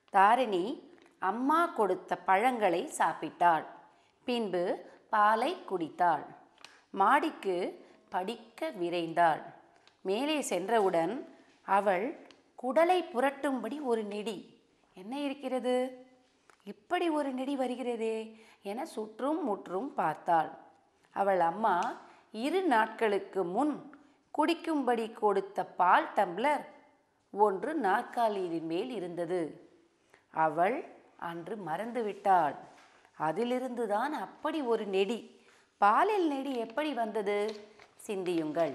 தாரிணி அம்மா கொடுத்த பழங்களை சாப்பிட்டாள் பின்பு பாலை குடித்தாள் மாடிக்கு படிக்க விரைந்தாள் மேலே சென்றவுடன் அவள் குடலை புரட்டும்படி ஒரு நெடி என்ன இருக்கிறது இப்படி ஒரு நெடி வருகிறதே என சுற்றும் முற்றும் பார்த்தாள் அவள் அம்மா இரு நாட்களுக்கு முன் குடிக்கும்படி கொடுத்த பால் டம்ளர் ஒன்று நாற்காலியின் மேல் இருந்தது அவள் அன்று மறந்துவிட்டாள் அதிலிருந்துதான் அப்படி ஒரு நெடி பாலில் நெடி எப்படி வந்தது சிந்தியுங்கள்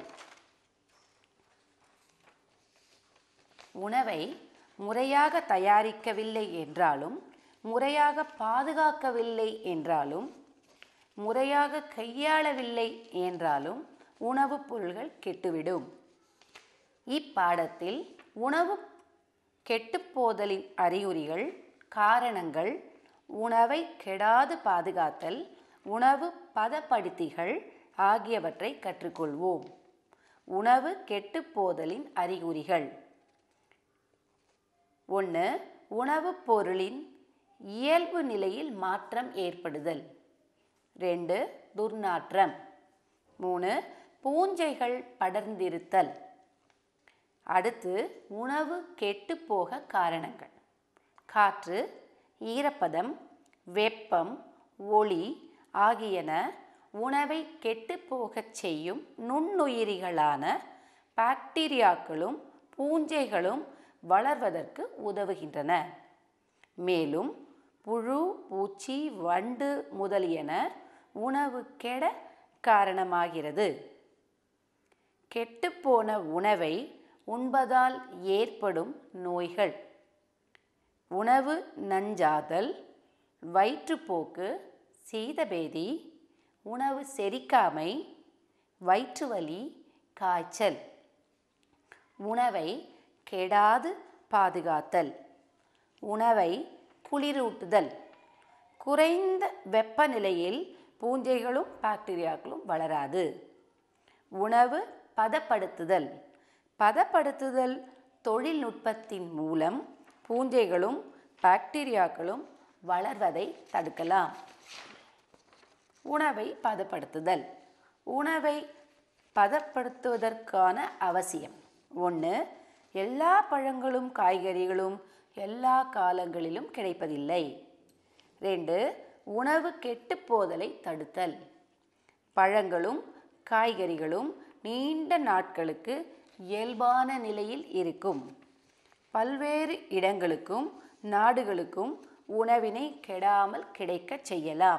உணவை முறையாக தயாரிக்கவில்லை என்றாலும் முறையாக பாதுகாக்கவில்லை என்றாலும் முறையாக கையாளவில்லை என்றாலும் உணவுப் பொருள்கள் கெட்டுவிடும் இப்பாடத்தில் உணவு கெட்டுப்போதலின் அறிகுறிகள் காரணங்கள் உணவை கெடாது பாதுகாத்தல் உணவு பதப்படுத்திகள் ஆகியவற்றை கற்றுக்கொள்வோம் உணவு கெட்டுப்போதலின் அறிகுறிகள் ஒன்று உணவுப் பொருளின் இயல்பு நிலையில் மாற்றம் ஏற்படுதல் ரெண்டு துர்நாற்றம் மூணு பூஞ்சைகள் படர்ந்திருத்தல் அடுத்து உணவு கெட்டுப்போக காரணங்கள் காற்று ஈரப்பதம் வெப்பம் ஒளி ஆகியன உணவை கெட்டுப்போகச் செய்யும் நுண்ணுயிரிகளான பாக்டீரியாக்களும் பூஞ்சைகளும் வளர்வதற்கு உதவுகின்றன மேலும் புழு பூச்சி வண்டு முதலியன உணவு கெட காரணமாகிறது கெட்டுப்போன உணவை உண்பதால் ஏற்படும் நோய்கள் உணவு நஞ்சாதல் வயிற்றுப்போக்கு சீதபேதி உணவு செரிக்காமை வயிற்றுவலி காய்ச்சல் உணவை கெடாது பாதுகாத்தல் உணவை குளிரூட்டுதல் குறைந்த வெப்பநிலையில் பூஞ்சைகளும் பாக்டீரியாக்களும் வளராது உணவு பதப்படுத்துதல் பதப்படுத்துதல் தொழில்நுட்பத்தின் மூலம் பூஞ்சைகளும் பாக்டீரியாக்களும் வளர்வதை தடுக்கலாம் உணவை பதப்படுத்துதல் உணவை பதப்படுத்துவதற்கான அவசியம் ஒன்று எல்லா பழங்களும் காய்கறிகளும் எல்லா காலங்களிலும் கிடைப்பதில்லை ரெண்டு உணவு கெட்டுப்போதலை தடுத்தல் பழங்களும் காய்கறிகளும் நீண்ட நாட்களுக்கு இயல்பான நிலையில் இருக்கும் பல்வேறு இடங்களுக்கும் நாடுகளுக்கும் உணவினை கெடாமல் கிடைக்கச் செய்யலாம்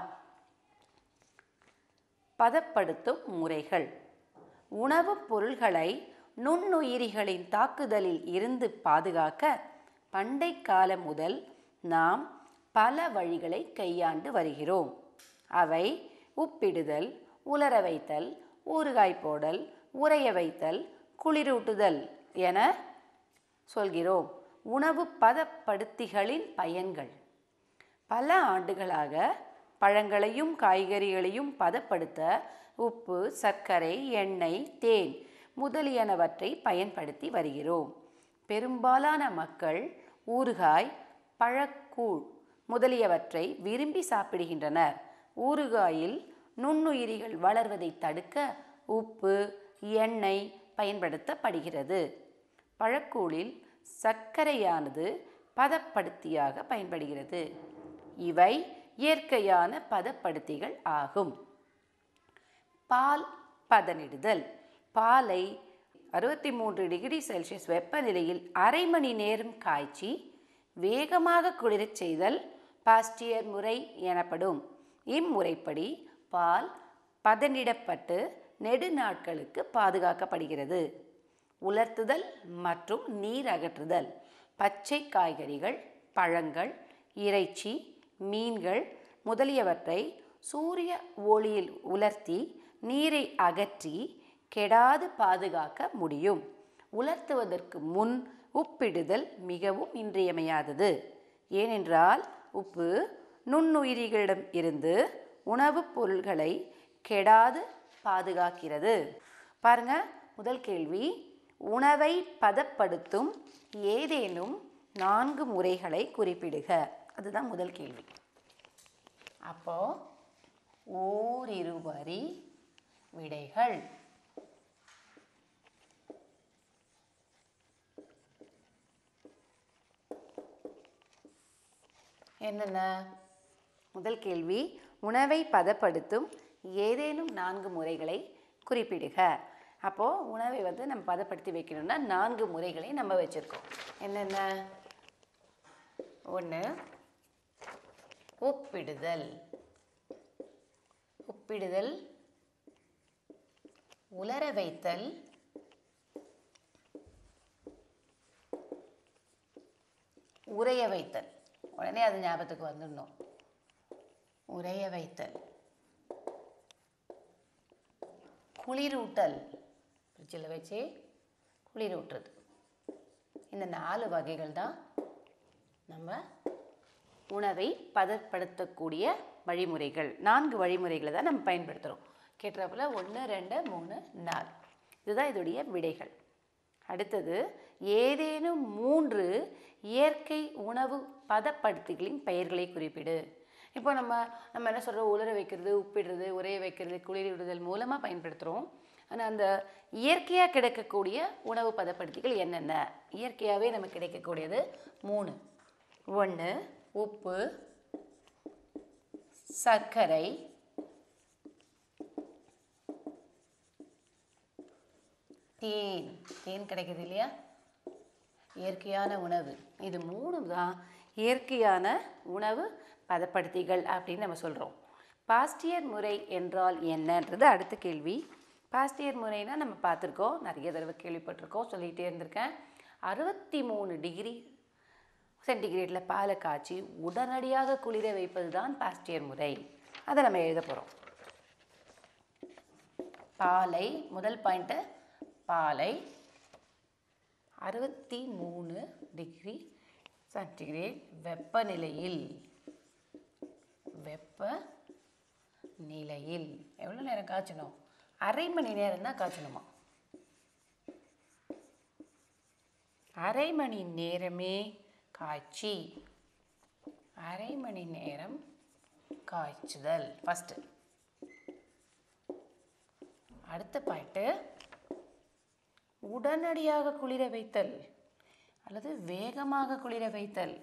பதப்படுத்தும் முறைகள் உணவுப் பொருள்களை நுண்ணுயிரிகளின் தாக்குதலில் இருந்து பாதுகாக்க பண்டை காலம் முதல் நாம் பல வழிகளை கையாண்டு வருகிறோம் அவை உப்பிடுதல் உலர வைத்தல் ஊறுகாய் போடல் உறைய வைத்தல் குளிரூட்டுதல் என சொல்கிறோம் உணவு பதப்படுத்திகளின் பயன்கள் பல ஆண்டுகளாக பழங்களையும் காய்கறிகளையும் பதப்படுத்த உப்பு சர்க்கரை எண்ணெய் தேன் முதலியனவற்றை பயன்படுத்தி வருகிறோம் பெரும்பாலான மக்கள் ஊறுகாய் பழக்கூழ் முதலியவற்றை விரும்பி சாப்பிடுகின்றனர் ஊறுகாயில் நுண்ணுயிரிகள் வளர்வதை தடுக்க உப்பு எண்ணெய் பயன்படுத்தப்படுகிறது பழக்கூழில் சர்க்கரையானது பதப்படுத்தியாக பயன்படுகிறது இவை இயற்கையான பதப்படுத்திகள் ஆகும் பால் பதனிடுதல் பாலை அறுபத்தி மூன்று டிகிரி செல்சியஸ் வெப்பநிலையில் அரை மணி நேரம் காய்ச்சி வேகமாக குளிரச் செய்தல் பாஸ்டியர் முறை எனப்படும் இம்முறைப்படி பால் பதனிடப்பட்டு நெடுநாட்களுக்கு பாதுகாக்கப்படுகிறது உலர்த்துதல் மற்றும் நீர் அகற்றுதல் பச்சை காய்கறிகள் பழங்கள் இறைச்சி மீன்கள் முதலியவற்றை சூரிய ஒளியில் உலர்த்தி நீரை அகற்றி கெடாது பாதுகாக்க முடியும் உலர்த்துவதற்கு முன் உப்பிடுதல் மிகவும் இன்றியமையாதது ஏனென்றால் உப்பு நுண்ணுயிரிகளிடம் இருந்து உணவுப் பொருள்களை கெடாது பாதுகாக்கிறது பாருங்க முதல் கேள்வி உணவை பதப்படுத்தும் ஏதேனும் நான்கு முறைகளை குறிப்பிடுக அதுதான் முதல் கேள்வி அப்போ ஓரிரு வரி விடைகள் என்னென்ன முதல் கேள்வி உணவை பதப்படுத்தும் ஏதேனும் நான்கு முறைகளை குறிப்பிடுக அப்போது உணவை வந்து நம்ம பதப்படுத்தி வைக்கணும்னா நான்கு முறைகளை நம்ம வச்சுருக்கோம் என்னென்ன ஒன்று ஒப்பிடுதல் ஒப்பிடுதல் உலர வைத்தல் உறைய வைத்தல் உடனே அது ஞாபகத்துக்கு வந்துடணும் உறைய வைத்தல் குளிரூட்டல் ஃப்ரிட்ஜில் வச்சு குளிரூட்டுறது இந்த நாலு வகைகள் தான் நம்ம உணவை பதப்படுத்தக்கூடிய வழிமுறைகள் நான்கு வழிமுறைகளை தான் நம்ம பயன்படுத்துகிறோம் கேட்டுறப்பில் ஒன்று ரெண்டு மூணு நாலு இதுதான் இதோடைய விடைகள் அடுத்தது ஏதேனும் மூன்று இயற்கை உணவு பதப்படுத்திகளின் பெயர்களை குறிப்பிடு இப்போ நம்ம நம்ம என்ன சொல்கிறோம் உலர வைக்கிறது உப்பிடுறது உரைய வைக்கிறது குளிரிடுதல் மூலமாக பயன்படுத்துகிறோம் ஆனால் அந்த இயற்கையாக கிடைக்கக்கூடிய உணவு பதப்படுத்திகள் என்னென்ன இயற்கையாகவே நமக்கு கிடைக்கக்கூடியது மூணு ஒன்று உப்பு சர்க்கரை தேன் தேன் கிடைக்குது இல்லையா இயற்கையான உணவு இது மூணு தான் இயற்கையான உணவு பதப்படுத்திகள் அப்படின்னு நம்ம சொல்கிறோம் பாஸ்டியர் முறை என்றால் என்னன்றது அடுத்த கேள்வி பாஸ்டியர் முறைனா நம்ம பார்த்துருக்கோம் நிறைய தடவை கேள்விப்பட்டிருக்கோம் சொல்லிகிட்டே இருந்திருக்கேன் அறுபத்தி மூணு டிகிரி சென்டிகிரேட்டில் பாலை காய்ச்சி உடனடியாக குளிர வைப்பது தான் பாஸ்டியர் முறை அதை நம்ம எழுத போகிறோம் பாலை முதல் பாயிண்ட்டு பாலை அறுபத்தி மூணு டிகிரி சென்டிகிரேட் வெப்பநிலையில் வெப்ப நிலையில் எவ்வளோ நேரம் காய்ச்சணும் அரை மணி நேரம் தான் காய்ச்சணுமா அரை மணி நேரமே காய்ச்சி அரை மணி நேரம் காய்ச்சுதல் ஃபஸ்ட்டு அடுத்த பாயிண்ட்டு உடனடியாக குளிர வைத்தல் அல்லது வேகமாக குளிர வைத்தல்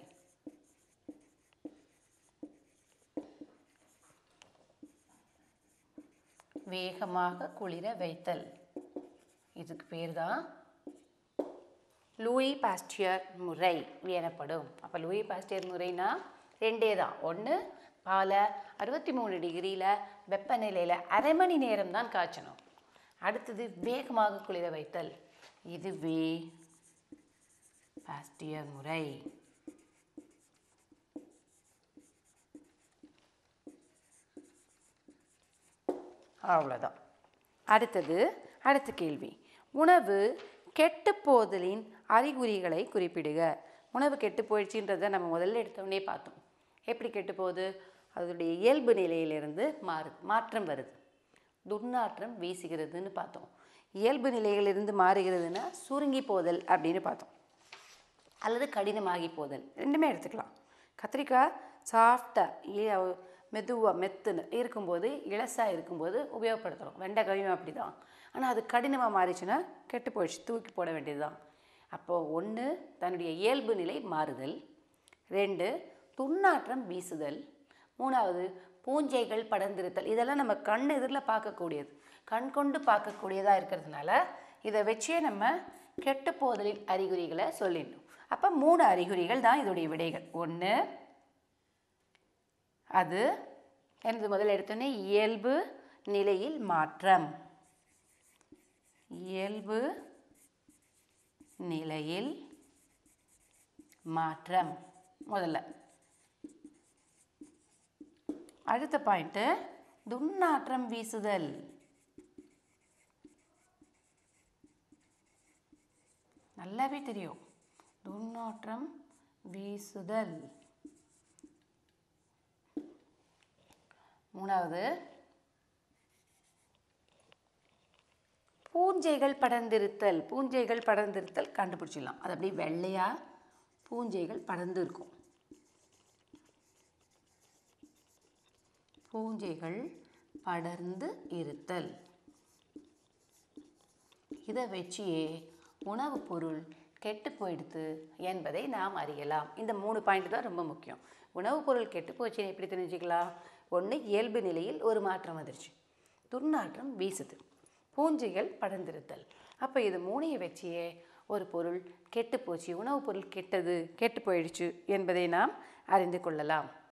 வேகமாக குளிர வைத்தல் இதுக்கு பேர் தான் லூயி பாஸ்டியர் முறை எனப்படும் அப்போ லூயி பாஸ்டியர் முறைனா ரெண்டே தான் ஒன்று பாலை அறுபத்தி மூணு டிகிரியில் வெப்பநிலையில் அரை மணி நேரம் தான் காய்ச்சணும் அடுத்தது வேகமாக குளிர வைத்தல் இதுவே பாஸ்டியர் முறை அவ்வளோதான் அடுத்தது அடுத்த கேள்வி உணவு கெட்டுப்போதலின் அறிகுறிகளை குறிப்பிடுக உணவு கெட்டு போயிடுச்சுன்றதை நம்ம முதல்ல எடுத்தோடனே பார்த்தோம் எப்படி கெட்டு போகுது அதனுடைய இயல்பு நிலையிலிருந்து மாறு மாற்றம் வருது துர்நாற்றம் வீசுகிறதுன்னு பார்த்தோம் இயல்பு நிலையிலிருந்து மாறுகிறதுனா சுருங்கி போதல் அப்படின்னு பார்த்தோம் அல்லது கடினமாகி போதல் ரெண்டுமே எடுத்துக்கலாம் கத்திரிக்காய் சாஃப்டாக மெதுவாக மெத்துன்னு இருக்கும்போது இளசாக இருக்கும்போது உபயோகப்படுத்துகிறோம் வெண்டைக்காயும் அப்படி தான் ஆனால் அது கடினமாக மாறிச்சுன்னா கெட்டு போயிடுச்சு தூக்கி போட வேண்டியது தான் அப்போது ஒன்று தன்னுடைய இயல்பு நிலை மாறுதல் ரெண்டு துர்நாற்றம் வீசுதல் மூணாவது பூஞ்சைகள் படர்ந்திருத்தல் இதெல்லாம் நம்ம கண் எதிரில் பார்க்கக்கூடியது கண் கொண்டு பார்க்கக்கூடியதாக இருக்கிறதுனால இதை வச்சே நம்ம கெட்டு போதலின் அறிகுறிகளை சொல்லிடணும் அப்போ மூணு அறிகுறிகள் தான் இதோடைய விடைகள் ஒன்று அது எனது முதல்ல எடுத்தோன்னே இயல்பு நிலையில் மாற்றம் இயல்பு நிலையில் மாற்றம் முதல்ல அடுத்த பாயிண்ட்டு துர்நாற்றம் வீசுதல் நல்லாவே தெரியும் துர்நாற்றம் வீசுதல் மூணாவது பூஞ்சைகள் படர்ந்திருத்தல் பூஞ்சைகள் படர்ந்திருத்தல் கண்டுபிடிச்சிடலாம் அது அப்படியே வெள்ளையாக பூஞ்சைகள் படர்ந்து இருக்கும் பூஞ்சைகள் படர்ந்து இருத்தல் இதை வச்சியே உணவுப் பொருள் கெட்டு போயிடுது என்பதை நாம் அறியலாம் இந்த மூணு பாயிண்ட் தான் ரொம்ப முக்கியம் உணவுப் பொருள் கெட்டு போச்சுன்னு எப்படி தெரிஞ்சுக்கலாம் ஒன்று இயல்பு நிலையில் ஒரு மாற்றம் வந்துருச்சு துர்நாற்றம் வீசுது பூஞ்சைகள் படர்ந்திருத்தல் அப்போ இது மூணையை வச்சியே ஒரு பொருள் கெட்டு போச்சு உணவுப் பொருள் கெட்டது கெட்டு போயிடுச்சு என்பதை நாம் அறிந்து கொள்ளலாம்